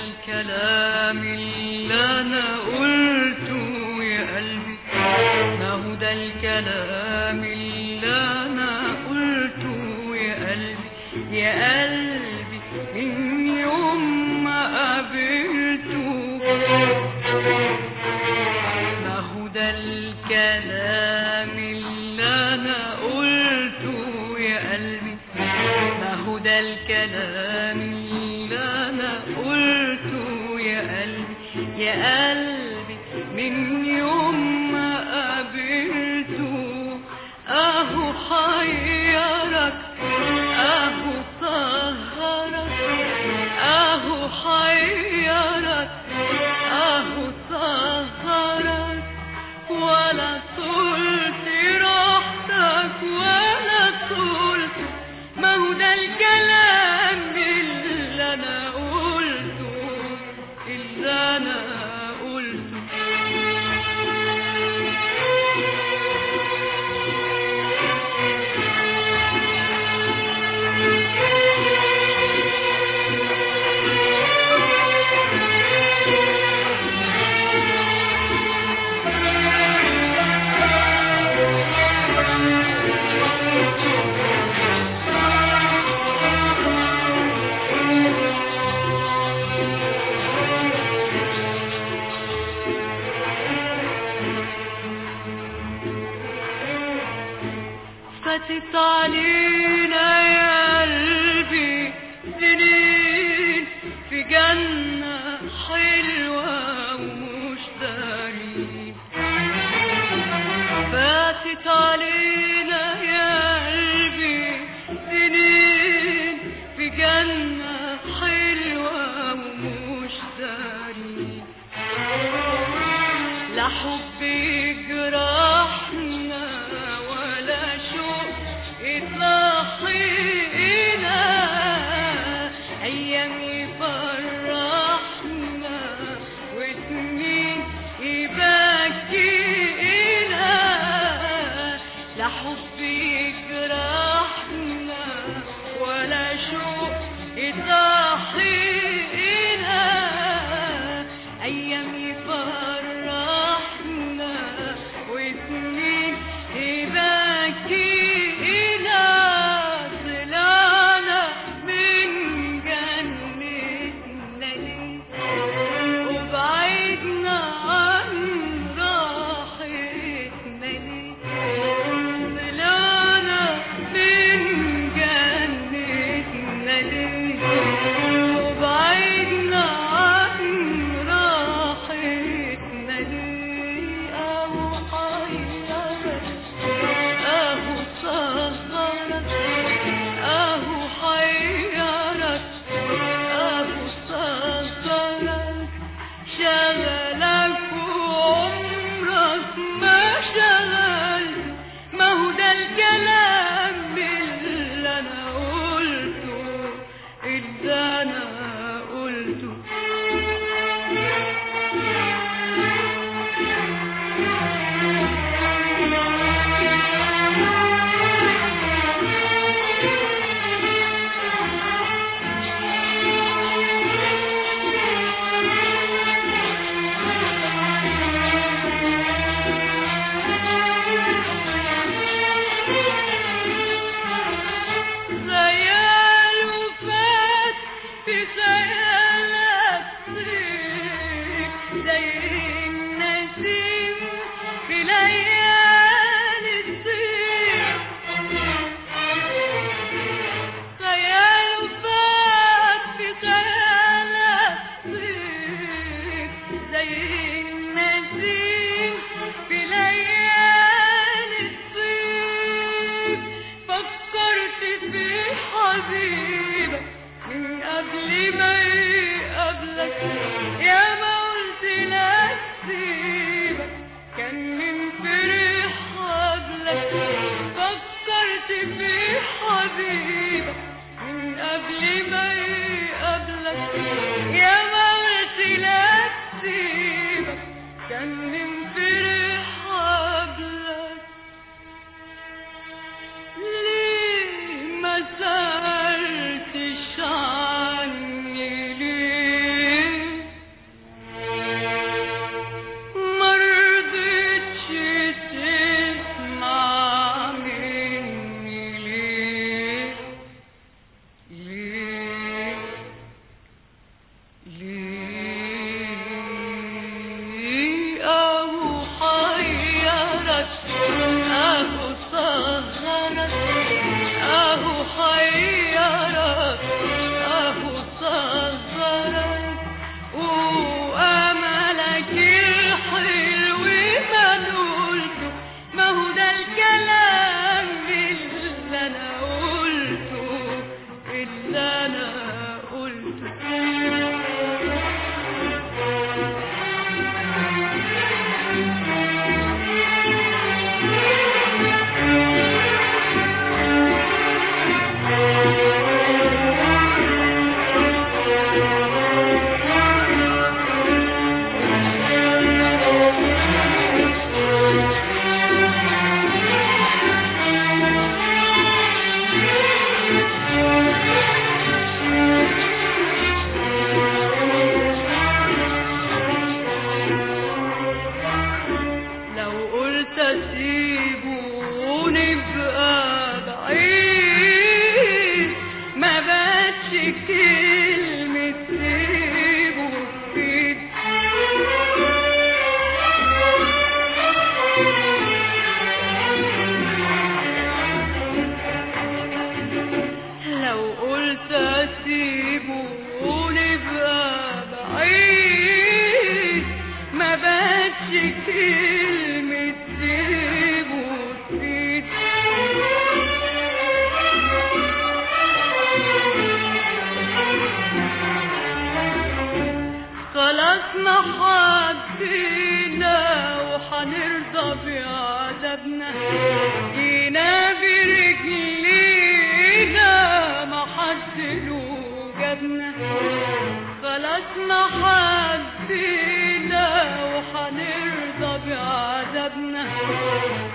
الكلام اللي انا قلته يا قلبي ما هو ده الكلام اللي انا قلته يا قلبي يا قلبي من يوم ما قابلته ما هو ده الكلام اللي انا قلته يا قلبي ما هو ده الكلام اللي انا قلته يا قلبي يا قلبي من يوم ما قابلته اهو حيرك اهو سهرك اهو حيرك اهو سهرك ولا طولت راحتك ولا طولت ما هو ده الكلام اللي انا قلته اللي انا قلته فاتت علينا يا قلبي سنين في جنة حلوة ومش داري فاتت علينا يا قلبي سنين في جنة حلوة ومش داري لا حب يجرحنا ولا شوق يضحينا ايام يفرحنا وسنين يبكينا لا كلمة سيب وسيب خلاص ما حبينا وحنرضى بعذابنا جينا برجلينا ما حد له جابنا خلاص ما حبينا وحنرضى بعذابنا